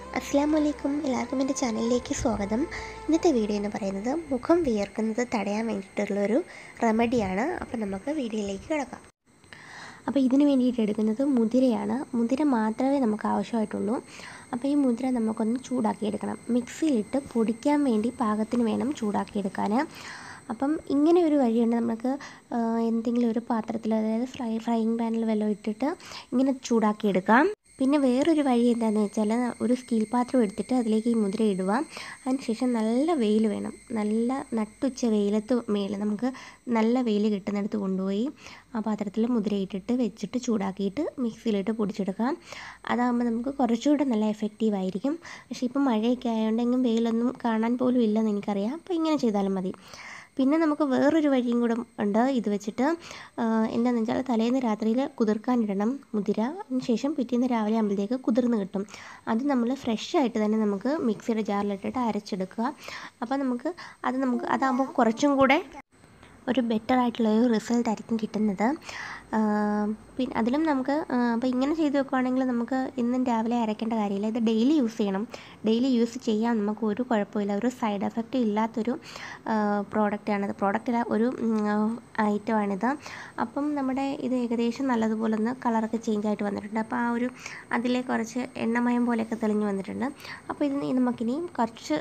അസ്സാം വലൈക്കും എല്ലാവർക്കും എൻ്റെ ചാനലിലേക്ക് സ്വാഗതം ഇന്നത്തെ വീഡിയോ എന്ന് പറയുന്നത് മുഖം വിയർക്കുന്നത് തടയാൻ വേണ്ടിയിട്ടുള്ളൊരു റെമഡിയാണ് അപ്പോൾ നമുക്ക് വീഡിയോയിലേക്ക് കിടക്കാം അപ്പോൾ ഇതിന് വേണ്ടിയിട്ട് എടുക്കുന്നത് മുതിരയാണ് മുതിര മാത്രമേ നമുക്ക് ആവശ്യമായിട്ടുള്ളൂ അപ്പോൾ ഈ മുതിര നമുക്കൊന്ന് ചൂടാക്കിയെടുക്കണം മിക്സിയിലിട്ട് പൊടിക്കാൻ വേണ്ടി പാകത്തിന് വേണം ചൂടാക്കിയെടുക്കാൻ അപ്പം ഇങ്ങനെ ഒരു വഴിയുണ്ട് നമുക്ക് എന്തെങ്കിലും ഒരു പാത്രത്തിൽ അതായത് ഫ്രൈ ഫ്രൈയിങ് പാനിൽ വെള്ളം ഇട്ടിട്ട് ഇങ്ങനെ ചൂടാക്കിയെടുക്കാം പിന്നെ വേറൊരു വഴി എന്താണെന്ന് വെച്ചാൽ ഒരു സ്റ്റീൽ പാത്രം എടുത്തിട്ട് അതിലേക്ക് ഈ മുദ്ര ഇടുക അതിനുശേഷം നല്ല വെയിൽ വേണം നല്ല നട്ടുച്ച വെയിലത്ത് മേലെ നമുക്ക് നല്ല വെയിൽ കിട്ടുന്നിടത്ത് കൊണ്ടുപോയി ആ പാത്രത്തിൽ മുദ്ര ഇട്ടിട്ട് വെച്ചിട്ട് ചൂടാക്കിയിട്ട് മിക്സിയിലിട്ട് പൊടിച്ചെടുക്കാം അതാകുമ്പോൾ നമുക്ക് കുറച്ചുകൂടെ നല്ല എഫക്റ്റീവ് ആയിരിക്കും പക്ഷേ ഇപ്പം മഴയൊക്കെ ആയതുകൊണ്ടെങ്കിലും വെയിലൊന്നും കാണാൻ പോലും ഇല്ലെന്ന് എനിക്കറിയാം അപ്പോൾ ഇങ്ങനെ ചെയ്താലും മതി പിന്നെ നമുക്ക് വേറൊരു വഴിയും കൂടെ ഉണ്ട് ഇത് വെച്ചിട്ട് എന്താണെന്ന് വെച്ചാൽ തലേന്ന് രാത്രിയിൽ കുതിർക്കാനിടണം മുതിര അതിന് ശേഷം പിറ്റേന്ന് രാവിലെ ആകുമ്പോഴത്തേക്ക് കുതിർന്ന് കിട്ടും അത് നമ്മൾ ഫ്രഷ് ആയിട്ട് തന്നെ നമുക്ക് മിക്സിയുടെ ജാറിലിട്ടിട്ട് അരച്ചെടുക്കുക അപ്പോൾ നമുക്ക് അത് നമുക്ക് അതാകുമ്പോൾ കുറച്ചും കൂടെ ഒരു ബെറ്റർ ആയിട്ടുള്ള ഒരു റിസൾട്ട് ആയിരിക്കും കിട്ടുന്നത് പിന്നെ അതിലും നമുക്ക് അപ്പോൾ ഇങ്ങനെ ചെയ്ത് വെക്കുവാണെങ്കിൽ നമുക്ക് ഇന്നും രാവിലെ അരയ്ക്കേണ്ട കാര്യമില്ല ഇത് ഡെയിലി യൂസ് ചെയ്യണം ഡെയിലി യൂസ് ചെയ്യാം നമുക്ക് ഒരു കുഴപ്പമില്ല ഒരു സൈഡ് എഫക്റ്റ് ഇല്ലാത്തൊരു പ്രോഡക്റ്റാണിത് പ്രോഡക്റ്റ് ഒരു ഐറ്റമാണിത് അപ്പം നമ്മുടെ ഇത് ഏകദേശം നല്ലതുപോലെ ഒന്ന് കളറൊക്കെ ചേഞ്ച് ആയിട്ട് വന്നിട്ടുണ്ട് അപ്പോൾ ആ ഒരു അതിലെ കുറച്ച് എണ്ണമയം പോലെയൊക്കെ തെളിഞ്ഞ് വന്നിട്ടുണ്ട് അപ്പോൾ ഇത് നമുക്കിനി കുറച്ച്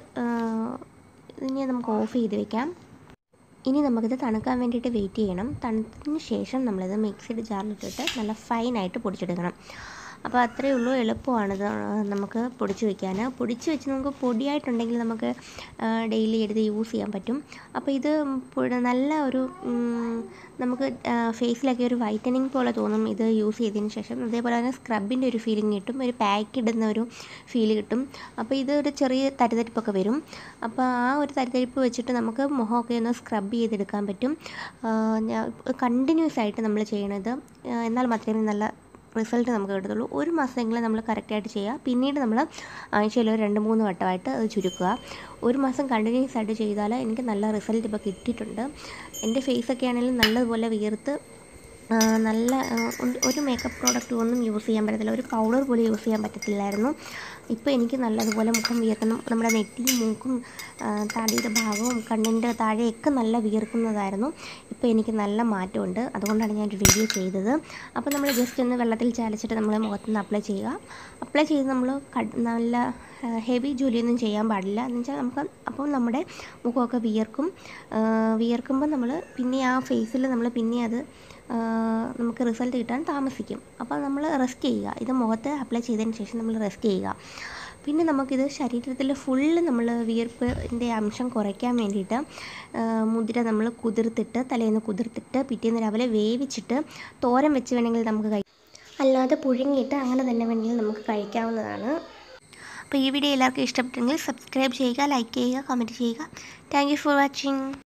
ഇനി നമുക്ക് ഓഫ് ചെയ്ത് വെക്കാം ഇനി നമുക്കിത് തണുക്കാൻ വേണ്ടിയിട്ട് വെയിറ്റ് ചെയ്യണം തണുത്തതിന് ശേഷം നമ്മളിത് മിക്സിയുടെ ജാറിലിട്ടിട്ട് നല്ല ഫൈനായിട്ട് പൊടിച്ചെടുക്കണം അപ്പോൾ അത്രയേ ഉള്ളൂ എളുപ്പമാണിത് നമുക്ക് പൊടിച്ച് വയ്ക്കാൻ പൊടിച്ച് വെച്ച് നമുക്ക് പൊടിയായിട്ടുണ്ടെങ്കിൽ നമുക്ക് ഡെയിലി എടുത്ത് യൂസ് ചെയ്യാൻ പറ്റും അപ്പോൾ ഇത് നല്ല ഒരു നമുക്ക് ഫേസിലൊക്കെ ഒരു വൈറ്റനിങ് പോലെ തോന്നും ഇത് യൂസ് ചെയ്തതിന് ശേഷം അതേപോലെ തന്നെ സ്ക്രബിൻ്റെ ഒരു ഫീലിംഗ് കിട്ടും ഒരു പാക്ക് ഇടുന്ന ഒരു ഫീൽ കിട്ടും അപ്പോൾ ഇത് ഒരു ചെറിയ തരിതരിപ്പൊക്കെ വരും അപ്പോൾ ആ ഒരു തരിതരിപ്പ് വെച്ചിട്ട് നമുക്ക് മുഖമൊക്കെ ഒന്ന് സ്ക്രബ് ചെയ്തെടുക്കാൻ പറ്റും കണ്ടിന്യൂസ് ആയിട്ട് നമ്മൾ ചെയ്യണത് എന്നാൽ മാത്രമേ നല്ല റിസൾട്ട് നമുക്ക് കിട്ടത്തുള്ളൂ ഒരു മാസമെങ്കിലും നമ്മൾ കറക്റ്റായിട്ട് ചെയ്യുക പിന്നീട് നമ്മൾ ആഴ്ചയിൽ ഒരു രണ്ട് മൂന്ന് വട്ടമായിട്ട് അത് ചുരുക്കുക ഒരു മാസം കണ്ടിന്യൂസ് ആയിട്ട് ചെയ്താൽ എനിക്ക് നല്ല റിസൾട്ട് ഇപ്പോൾ കിട്ടിയിട്ടുണ്ട് എൻ്റെ ഫേസൊക്കെ ആണെങ്കിലും നല്ലതുപോലെ വിയർത്ത് നല്ല ഒരു മേക്കപ്പ് പ്രോഡക്റ്റ് ഒന്നും യൂസ് ചെയ്യാൻ പറ്റത്തില്ല ഒരു പൗഡർ പോലും യൂസ് ചെയ്യാൻ പറ്റത്തില്ലായിരുന്നു ഇപ്പോൾ എനിക്ക് നല്ലതുപോലെ മുഖം വിയർക്കണം നമ്മുടെ നെറ്റിയും മൂക്കും താടിയുടെ ഭാഗവും കണ്ണിൻ്റെ താഴെയൊക്കെ നല്ല വിയർക്കുന്നതായിരുന്നു ഇപ്പോൾ എനിക്ക് നല്ല മാറ്റമുണ്ട് അതുകൊണ്ടാണ് ഞാൻ ഒരു വീഡിയോ ചെയ്തത് അപ്പോൾ നമ്മൾ ജസ്റ്റ് ഒന്ന് വെള്ളത്തിൽ ചാലിച്ചിട്ട് നമ്മൾ മുഖത്തുനിന്ന് അപ്ലൈ ചെയ്യുക അപ്ലൈ ചെയ്ത് നമ്മൾ നല്ല ഹെവി ജോലിയൊന്നും ചെയ്യാൻ പാടില്ല എന്ന് വെച്ചാൽ നമുക്ക് അപ്പോൾ നമ്മുടെ മുഖമൊക്കെ വിയർക്കും വിയർക്കുമ്പോൾ നമ്മൾ പിന്നെ ആ ഫേസിൽ നമ്മൾ പിന്നെ അത് നമുക്ക് റിസൾട്ട് കിട്ടാൻ താമസിക്കും അപ്പോൾ നമ്മൾ റെസ്റ്റ് ചെയ്യുക ഇത് മുഖത്ത് അപ്ലൈ ചെയ്തതിന് ശേഷം നമ്മൾ റെസ്റ്റ് ചെയ്യുക പിന്നെ നമുക്കിത് ശരീരത്തിൽ ഫുള്ള് നമ്മൾ വിയർപ്പിൻ്റെ അംശം കുറയ്ക്കാൻ വേണ്ടിയിട്ട് മുതിര നമ്മൾ കുതിർത്തിട്ട് തലേന്ന് കുതിർത്തിട്ട് പിറ്റേന്ന് രാവിലെ വേവിച്ചിട്ട് തോരൻ വെച്ച് വേണമെങ്കിൽ നമുക്ക് കഴിക്കാം അല്ലാതെ പുഴുങ്ങിയിട്ട് അങ്ങനെ തന്നെ വേണമെങ്കിൽ നമുക്ക് കഴിക്കാവുന്നതാണ് അപ്പോൾ ഈ വീഡിയോ എല്ലാവർക്കും ഇഷ്ടപ്പെട്ടെങ്കിൽ സബ്സ്ക്രൈബ് ചെയ്യുക ലൈക്ക് ചെയ്യുക കമൻറ്റ് ചെയ്യുക താങ്ക് ഫോർ വാച്ചിങ്